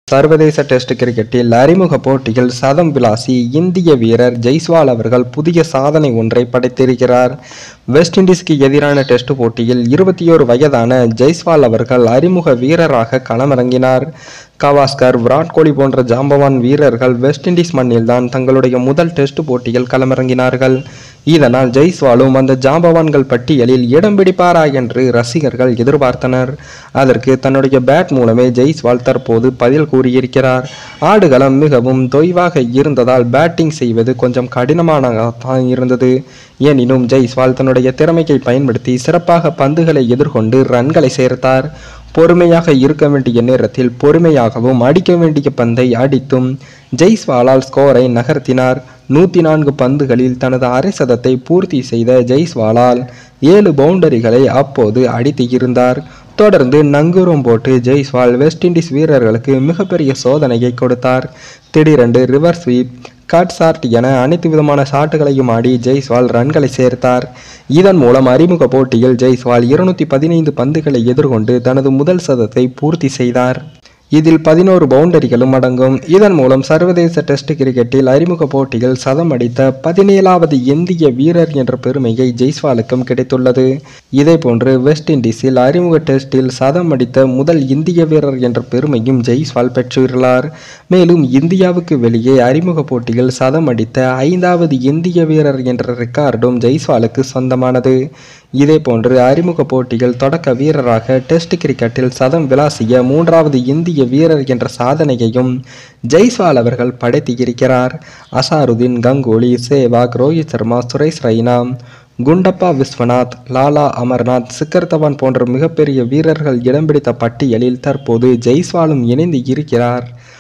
சர்வதேச டெஸ்ட் கிரிக்கெட்டில் அறிமுக போட்டியில் சதம் விளாசி இந்திய வீரர் ஜெய்ஸ்வால் அவர்கள் புதிய சாதனை ஒன்றை படைத்திருக்கிறார் வெஸ்ட் இண்டீஸ்க்கு எதிரான டெஸ்ட் போட்டியில் இருபத்தி ஓரு வயதான ஜெய்ஸ்வால் அவர்கள் அறிமுக வீரராக களமிறங்கினார் கவாஸ்கர் விராட் கோலி போன்ற ஜாம்பவான் வீரர்கள் வெஸ்ட் இண்டீஸ் மண்ணில்தான் தங்களுடைய முதல் டெஸ்ட் போட்டியில் களமிறங்கினார்கள் இதனால் ஜெய்ஸ்வாலும் அந்த ஜாம்பவான்கள் பட்டியலில் இடம் பிடிப்பாரா என்று ரசிகர்கள் எதிர்பார்த்தனர் அதற்கு தன்னுடைய பேட் மூலமே ஜெய்ஸ்வால் தற்போது பதில் கூறியிருக்கிறார் ஆடுகளம் மிகவும் தொய்வாக இருந்ததால் பேட்டிங் செய்வது கொஞ்சம் கடினமானதான் இருந்தது எனினும் ஜெய்ஸ்வால் தன்னுடைய திறமையை பயன்படுத்தி சிறப்பாக பந்துகளை எதிர்கொண்டு ரன்களை சேர்த்தார் பொறுமையாக இருக்க வேண்டிய நேரத்தில் பொறுமையாகவும் அடிக்க வேண்டிய பந்தை அடித்தும் ஜெய்ஸ்வாலால் ஸ்கோரை நகர்த்தினார் நூற்றி நான்கு பந்துகளில் தனது அரை சதத்தை பூர்த்தி செய்த ஜெய்ஸ்வாலால் ஏழு பவுண்டரிகளை அப்போது அடித்து இருந்தார் தொடர்ந்து நங்கூரம் போட்டு ஜெய்ஸ்வால் வெஸ்ட் இண்டீஸ் வீரர்களுக்கு மிகப்பெரிய சோதனையை கொடுத்தார் திடீரென்று ரிவர் ஸ்வீப் கட் ஷாட் என அனைத்து விதமான ஷாட்டுகளையும் ஆடி ஜெய்ஸ்வால் ரன்களை சேர்த்தார் இதன் மூலம் அறிமுக போட்டியில் ஜெய்ஸ்வால் இருநூத்தி பதினைந்து பந்துகளை எதிர்கொண்டு தனது முதல் சதத்தை பூர்த்தி செய்தார் இதில் பதினோரு பவுண்டரிகளும் அடங்கும் இதன் மூலம் சர்வதேச டெஸ்ட் கிரிக்கெட்டில் அறிமுக போட்டியில் சதம் அடித்த பதினேழாவது இந்திய வீரர் என்ற பெருமையை ஜெய்ஸ்வாலுக்கும் கிடைத்துள்ளது இதேபோன்று வெஸ்ட் இண்டீஸில் அறிமுக டெஸ்டில் சதம் அடித்த முதல் இந்திய வீரர் என்ற பெருமையும் ஜெய்ஸ்வால் பெற்றுள்ளார் மேலும் இந்தியாவுக்கு வெளியே அறிமுக போட்டியில் சதம் அடித்த ஐந்தாவது இந்திய வீரர் என்ற ரெக்கார்டும் ஜெய்ஸ்வாலுக்கு சொந்தமானது இதேபோன்று அறிமுக போட்டியில் தொடக்க வீரராக டெஸ்ட் கிரிக்கெட்டில் சதம் விளாசிய மூன்றாவது இந்திய வீரர் என்ற சாதனையையும் ஜெய்ஸ்வால் அவர்கள் படைத்திருக்கிறார் அசாருதீன் கங்குலி சேவாக் ரோஹித் சர்மா சுரேஷ் ரெய்னா குண்டப்பா விஸ்வநாத் லாலா அமர்நாத் சிக்கர் தவான் போன்ற மிகப்பெரிய வீரர்கள் இடம் பிடித்த பட்டியலில் தற்போது ஜெய்ஸ்வாலும் இணைந்து இருக்கிறார்